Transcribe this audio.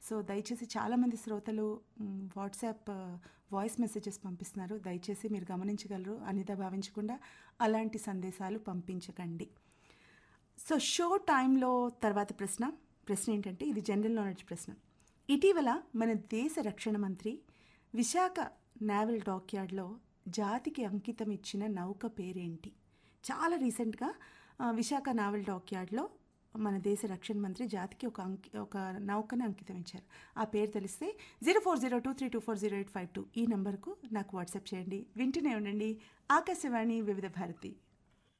so దయచేసి చాలామంది శ్రోతలు మ్, వాట్సాప్ ఆ, వాయిస్ మెసేజెస్ పంపిస్తున్నారు దయచేసి మీరు గమనించగలరు అనిదా భావించకుండా అలాంటి సందేశాలు పంపించకండి సో షో టైంలో తర్వాత ప్రశ్న ప్రశ్న ఏంటంటే ఇది జనరల్ నాలెడ్జ్ ప్రశ్న ఇటీవల మన దేశ రక్షణ మంత్రి విశాఖ నావల్ డాక్యార్డ్లో జాతికి అంకితం ఇచ్చిన నౌక పేరేంటి చాలా రీసెంట్గా ఆ, విశాఖ నావల్ డాక్యార్డ్లో మన దేశ రక్షణ మంత్రి జాతికి ఒక అంకి ఒక నౌకని అంకితం ఇచ్చారు ఆ పేరు తెలిస్తే zero four zero two three two four zero eight five two ఈ నెంబర్కు నాకు వాట్సాప్ చేయండి వింటూనే ఉండండి ఆకాశవాణి వివిధ భారతి